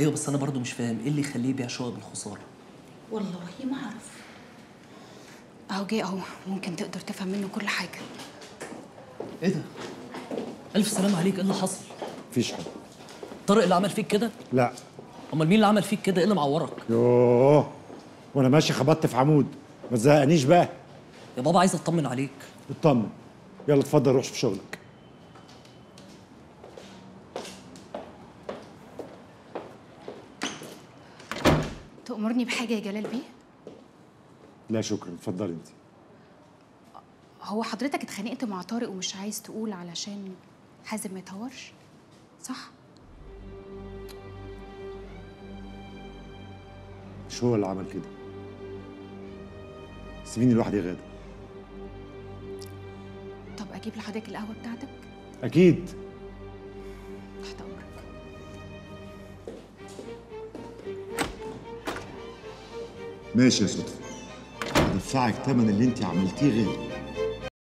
ايوه بس انا برضو مش فاهم ايه اللي يخليه يبيع شقق بالخساره والله ما اعرف اهو جه اهو ممكن تقدر تفهم منه كل حاجه ايه ده الف سلام عليك ايه اللي حصل مفيش حاجه طارق اللي عمل فيك كده لا امال مين اللي عمل فيك كده ايه اللي معورك يوه وانا ماشي خبطت في عمود ما تزهقنيش بقى يا بابا عايز اطمن عليك اطمن يلا اتفضل روح في شغلك تأمرني بحاجه يا جلال بيه لا شكرا اتفضلي انت هو حضرتك اتخانقت مع طارق ومش عايز تقول علشان حازم ما يتهورش صح مش هو اللي عمل كده سيبيني لوحدي يا غاده طب اجيب لحضرتك القهوه بتاعتك اكيد تحت امرك ماشي يا صدفه هدفعك ثمن اللي انت عملتيه غالي